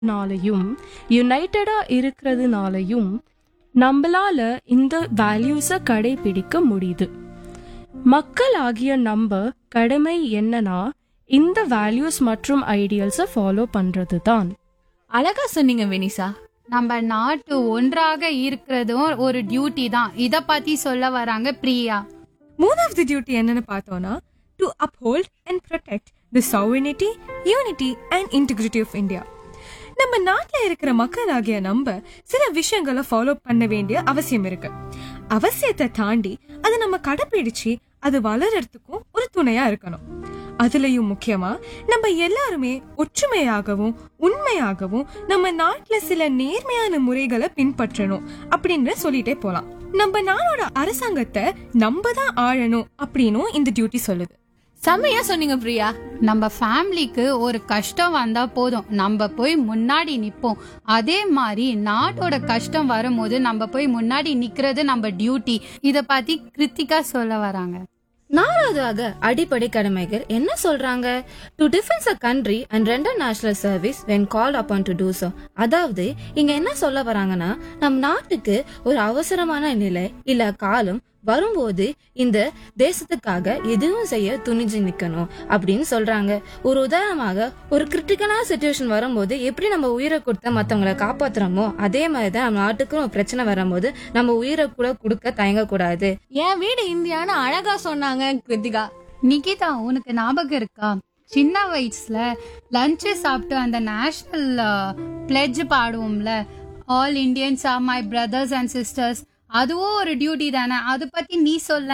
நாளையும் யுனைட்டடா இருக்கிறதுனாலையும் நம்மளால இந்த வேல்யூஸை கடைபிடிக்க முடியுது மக்களாகிய நம்ம கடமை என்னன்னா இந்த வேல்யூஸ் மற்றும் ஐடியல்ஸை ஃபாலோ பண்றது தான் அழகா சொன்னீங்க வெனிசா நம்ம நாட்டு ஒன்றாக இருக்கிறதும் ஒரு டியூட்டி தான் இத பத்தி சொல்ல வராங்க பிரியா மூணாவது டியூட்டி என்னன்னு பார்த்தோம்னா to uphold and protect the sovereignty unity and integrity of India நம்ம நாட்டில் இருக்கிற மக்களாகிய நம்ம சில விஷயங்களை ஃபாலோ பண்ண வேண்டிய அவசியம் இருக்கு அவசியத்தை தாண்டி அதை நம்ம கடைபிடிச்சு அது வளர்றதுக்கும் ஒரு துணையா இருக்கணும் அதுலயும் முக்கியமா நம்ம எல்லாருமே ஒற்றுமையாகவும் உண்மையாகவும் நம்ம நாட்டுல சில நேர்மையான முறைகளை பின்பற்றணும் அப்படின்னு சொல்லிட்டே போலாம் நம்ம நாடோட அரசாங்கத்தை நம்ம தான் ஆளணும் அப்படின்னும் இந்த டியூட்டி சொல்லுது செம்மையா சொன்னீங்க பிரியா நம்ம ஃபேமிலிக்கு ஒரு கஷ்டம் வந்தா போதும் நம்ம போய் முன்னாடி நிப்போம் அதே மாதிரி நாட்டோட கஷ்டம் வரும்போது நம்ம போய் முன்னாடி நிக்கிறது நம்ம டியூட்டி இத பத்தி கிருத்திகா சொல்ல வராங்க நாலாவதாக அடிப்படை கடமைகள் என்ன சொல்றாங்க to defence a country and render national service when call upon to do so அதாவது இங்க என்ன சொல்ல வராங்கன்னா நம் நாட்டுக்கு ஒரு அவசரமான நிலை இல்ல காலம் வரும்போது இந்த தேசத்துக்காக எதுவும் செய்ய துணிஞ்சு நிக்கணும் அப்படின்னு சொல்றாங்க ஒரு உதாரணமாக ஒரு கிரிட்டிக்கலான சுச்சுவேஷன் வரும்போது எப்படி நம்ம உயிரை கொடுத்த மத்தவங்களை காப்பாத்துறோமோ அதே மாதிரி தான் நம்ம நாட்டுக்கும் ஒரு பிரச்சனை வரும்போது நம்ம உயிரை கூட கொடுக்க தயங்கக்கூடாது என் வீடு இந்தியான்னு அழகா சொன்னாங்க கிருத்திகா நிகிதா உனக்கு ஞாபகம் இருக்கா சின்ன வயசுல லஞ்ச் சாப்பிட்டு அந்த நேஷனல் பிளெட்ஜ் பாடுவோம்ல all Indians are my brothers and sisters அதுவும் ஒரு டியூட்டி தானே அது பத்தி நீ சொல்ல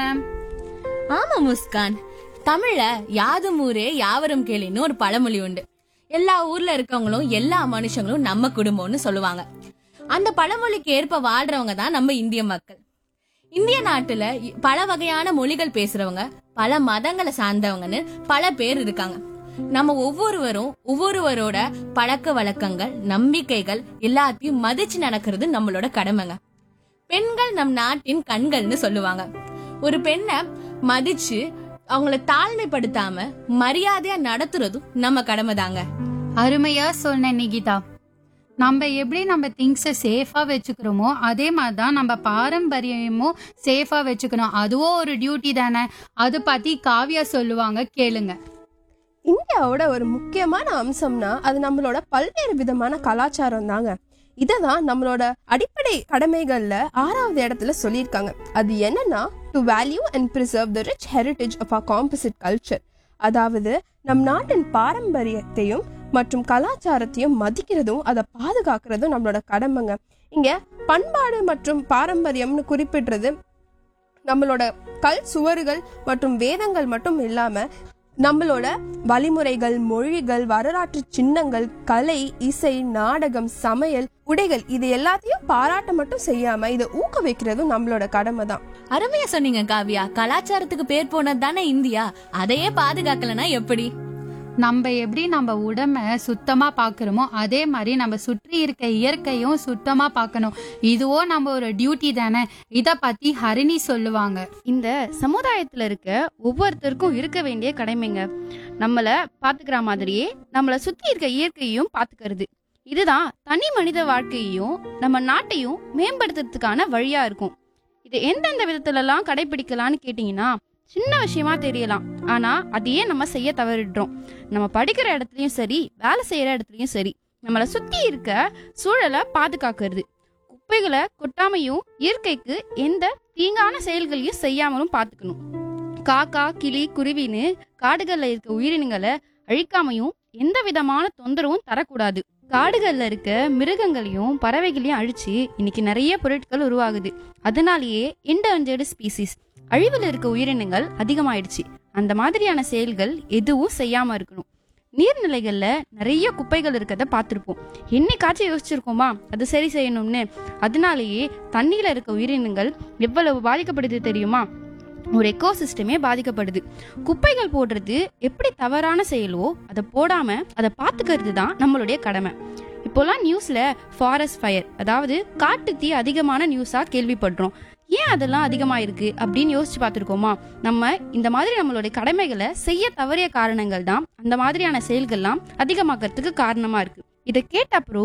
ஆமா முஸ்கான் தமிழ்ல யாதும் ஊரே யாவரும் கேளின்னு ஒரு பழமொழி உண்டு எல்லா ஊர்ல இருக்கவங்களும் எல்லா மனுஷங்களும் நம்ம குடும்பம்னு சொல்லுவாங்க அந்த பழமொழிக்கு ஏற்ப வாழ்றவங்க தான் நம்ம இந்திய மக்கள் இந்திய நாட்டுல இ- பல வகையான மொழிகள் பேசுறவங்க பல மதங்களை சார்ந்தவங்கன்னு பல பேர் இருக்காங்க நம்ம ஒவ்வொருவரும் ஒவ்வொருவரோட பழக்க வழக்கங்கள் நம்பிக்கைகள் எல்லாத்தையும் மதிச்சு நடக்கிறது நம்மளோட கடமைங்க பெண்கள் நம் நாட்டின் கண்கள்னு சொல்லுவாங்க ஒரு பெண்ணை மதிச்சு அவங்கள தாழ்மைப்படுத்தாம மரியாதையா நடத்துறதும் நம்ம கடமை தாங்க அருமையா சொன்ன நிகிதா நம்ம எப்படி நம்ம திங்ஸை சேஃபா வச்சுக்கிறோமோ அதே மாதிரி தான் நம்ம பாரம்பரியமும் சேஃபா வச்சுக்கணும் அதுவும் ஒரு டியூட்டி தானே அது பத்தி காவியா சொல்லுவாங்க கேளுங்க இந்தியாவோட ஒரு முக்கியமான அம்சம்னா அது நம்மளோட பல்வேறு விதமான கலாச்சாரம் தாங்க இதை தான் நம்மளோட அடிப்படை கடமைகள்ல ஆறாவது இடத்துல சொல்லியிருக்காங்க அது என்னன்னா to value and preserve the rich heritage of our composite culture அதாவது நம் நாட்டின் பாரம்பரியத்தையும் மற்றும் கலாச்சாரத்தையும் மதிக்கிறதும் அதை பாதுகாக்கிறதும் நம்மளோட கடமைங்க இங்க பண்பாடு மற்றும் பாரம்பரியம்னு குறிப்பிடுறது நம்மளோட கல் சுவறுகள் மற்றும் வேதங்கள் மட்டும் இல்லாம நம்மளோட வழிமுறைகள் மொழிகள் வரலாற்று சின்னங்கள் கலை இசை நாடகம் சமையல் உடைகள் இது எல்லாத்தையும் பாராட்ட மட்டும் செய்யாம இதை ஊக்குவிக்கிறதும் நம்மளோட கடமை தான் அருமையா சொன்னீங்க காவியா கலாச்சாரத்துக்கு பேர் போனது தானே இந்தியா அதையே பாதுகாக்கலனா எப்படி நம்ம எப்படி நம்ம உடம்ப சுத்தமா பாக்குறோமோ அதே மாதிரி நம்ம சுற்றி இருக்க இயற்கையும் சுத்தமா பார்க்கணும் இதுவோ நம்ம ஒரு டியூட்டி தானே இத பத்தி ஹரிணி சொல்லுவாங்க இந்த சமுதாயத்துல இருக்க ஒவ்வொருத்தருக்கும் இருக்க வேண்டிய கடமைங்க நம்மள பாத்துக்கிற மாதிரியே நம்மள சுத்தி இருக்க இயற்கையையும் பாத்துக்கிறது இதுதான் தனி மனித வாழ்க்கையையும் நம்ம நாட்டையும் மேம்படுத்துறதுக்கான வழியா இருக்கும் இது எந்தெந்த விதத்துலலாம் கடைபிடிக்கலாம்னு கேட்டிங்கன்னா சின்ன விஷயமா தெரியலாம் ஆனா அதையே நம்ம செய்ய தவறிடுறோம் நம்ம படிக்கிற இடத்துலயும் சரி வேலை செய்யற இடத்துலயும் சரி நம்மளை சுத்தி இருக்க சூழலை பாதுகாக்கிறது குப்பைகளை கொட்டாமையும் இயற்கைக்கு எந்த தீங்கான செயல்களையும் செய்யாமலும் பார்த்துக்கணும் காக்கா கிளி குருவின்னு காடுகள்ல இருக்க உயிரினங்களை அழிக்காமையும் எந்த விதமான தொந்தரவும் தரக்கூடாது காடுகள்ல இருக்க மிருகங்களையும் பறவைகளையும் அழிச்சு இன்னைக்கு நிறைய பொருட்கள் உருவாகுது அதனாலேயே என்டேஞ்சர்டு ஸ்பீசிஸ் அழிவில் இருக்க உயிரினங்கள் அதிகமாயிடுச்சு அந்த மாதிரியான செயல்கள் எதுவும் செய்யாம இருக்கணும் நீர்நிலைகள்ல நிறைய குப்பைகள் இருக்கிறத பார்த்துருப்போம் என்னைக்காச்சும் யோசிச்சிருக்கோமா அது சரி செய்யணும்னு அதனாலேயே தண்ணியில இருக்க உயிரினங்கள் எவ்வளவு பாதிக்கப்படுது தெரியுமா ஒரு எக்கோசிஸ்டமே பாதிக்கப்படுது குப்பைகள் போடுறது எப்படி தவறான செயலோ அதை போடாம அதை பார்த்துக்கிறது தான் நம்மளுடைய கடமை இப்போலாம் நியூஸ்ல ஃபாரஸ்ட் ஃபயர் அதாவது காட்டு தீ அதிகமான நியூஸா கேள்விப்படுறோம் ஏன் அதெல்லாம் அதிகமா இருக்கு அப்படின்னு யோசிச்சு பார்த்துருக்கோமா நம்ம இந்த மாதிரி நம்மளுடைய கடமைகளை செய்ய தவறிய காரணங்கள் தான் அந்த மாதிரியான செயல்கள்லாம் அதிகமாக்கிறதுக்கு காரணமா இருக்கு இதை கேட்ட அப்புறம்